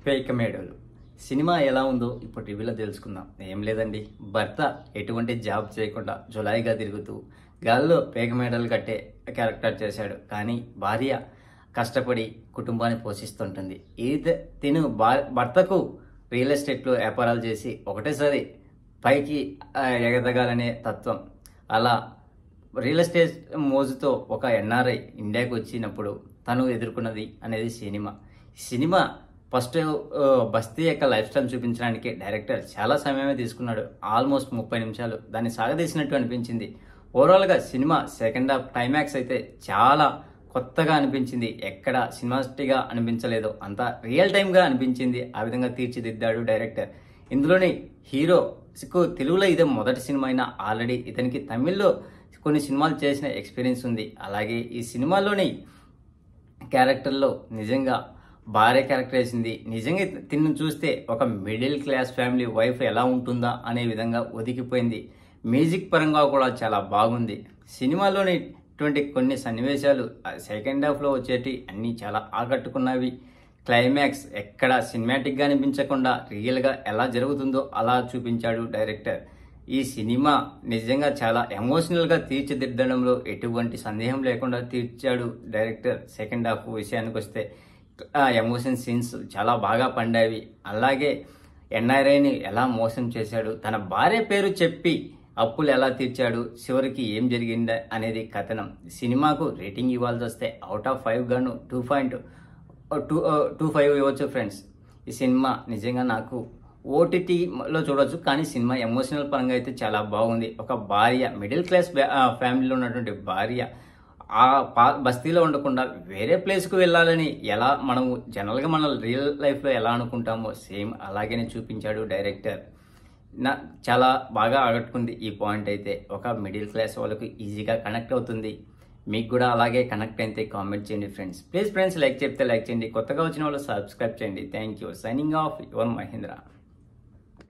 fake మేడలు cinema ఎలా ఉందో ఇప్పుడు రివ్యూలో తెలుసుకుందాం ఏం లేదండి భర్త ఎటువంటి జాబ్ చేయకుండా జులాయిగా తిరుగుతూ గాల్లో పేక మేడలు కట్టే క్యారెక్టర్ చేశాడు కానీ భార్య కష్టపడి కుటుంబాన్ని పోషిస్తుంటుంది ఇది తిను భా- భర్తకు రియల్ ఎస్టేట్లో వ్యాపారాలు చేసి ఒకటేసారి పైకి ఆ, ఎగదగాలనే తత్వం అలా రియల్ ఎస్టేట్ మోజుతో ఒక ఎన్ఆర్ఐ ఇండియాకి వచ్చినప్పుడు తను ఎదుర్కొన్నది అనేది సినిమా సినిమా ఫస్ట్ ఆ, బస్తీ యొక్క లైఫ్ స్టైల్ చూపించడానికి డైరెక్టర్ చాలా సమయమే తీసుకున్నాడు ఆల్మోస్ట్ ముప్పై నిమిషాలు దాన్ని సాగదీసినట్టు అనిపించింది ఓవరాల్గా సినిమా సెకండ్ హాఫ్ క్లైమాక్స్ అయితే చాలా కొత్తగా అనిపించింది ఎక్కడ సినిమాస్టిక్గా అనిపించలేదు అంతా రియల్ టైమ్గా అనిపించింది ఆ విధంగా తీర్చిదిద్దాడు డైరెక్టర్ ఇందులోని హీరో కు తెలుగులో ఇదే మొదటి సినిమా అయినా ఆల్రెడీ ఇతనికి తమిళ్లో కొన్ని సినిమాలు చేసిన ఎక్స్పీరియన్స్ ఉంది అలాగే ఈ సినిమాలోని క్యారెక్టర్లో నిజంగా భార్య క్యారెక్టర్ వేసింది నిజంగా తిన్ను చూస్తే ఒక మిడిల్ క్లాస్ ఫ్యామిలీ వైఫ్ ఎలా ఉంటుందా అనే విధంగా ఒదిగిపోయింది మ్యూజిక్ పరంగా కూడా చాలా బాగుంది సినిమాలోని ఇటువంటి కొన్ని సన్నివేశాలు సెకండ్ హాఫ్లో వచ్చేటి అన్నీ చాలా ఆకట్టుకున్నవి క్లైమాక్స్ ఎక్కడ సినిమాటిక్గా అనిపించకుండా రియల్గా ఎలా జరుగుతుందో అలా చూపించాడు డైరెక్టర్ ఈ సినిమా నిజంగా చాలా ఎమోషనల్గా తీర్చిదిద్దడంలో ఎటువంటి సందేహం లేకుండా తీర్చాడు డైరెక్టర్ సెకండ్ హాఫ్ విషయానికి వస్తే ఆ ఎమోషన్ సీన్స్ చాలా బాగా పండాయి అలాగే ఎన్ఆర్ఐని ఎలా మోసం చేశాడు తన భార్య పేరు చెప్పి అప్పులు ఎలా తీర్చాడు చివరికి ఏం జరిగింది అనేది కథనం సినిమాకు రేటింగ్ ఇవ్వాల్సి వస్తే అవుట్ ఆఫ్ ఫైవ్ గాను two point two two five ఇవ్వచ్చు ఫ్రెండ్స్ ఈ సినిమా నిజంగా నాకు ఓటీటీలో చూడొచ్చు కానీ సినిమా ఎమోషనల్ పరంగా అయితే చాలా బాగుంది ఒక భార్య మిడిల్ క్లాస్ ఫ్యామిలీలో ఉన్నటువంటి భార్య ఆ పా బస్తీలో ఉండకుండా వేరే ప్లేస్కు వెళ్ళాలని ఎలా మనము జనరల్గా మన రియల్ లైఫ్లో ఎలా అనుకుంటామో సేమ్ అలాగనే చూపించాడు డైరెక్టర్ నా చాలా బాగా ఆకట్టుకుంది ఈ పాయింట్ అయితే ఒక మిడిల్ క్లాస్ వాళ్ళకు ఈజీగా కనెక్ట్ అవుతుంది మీకు కూడా అలాగే కనెక్ట్ అయితే కామెంట్ చేయండి ఫ్రెండ్స్ ప్లీజ్ ఫ్రెండ్స్ లైక్ చెప్తే లైక్ చేయండి కొత్తగా వచ్చిన వాళ్ళు సబ్స్క్రైబ్ చేయండి thank you signing off your Mahindra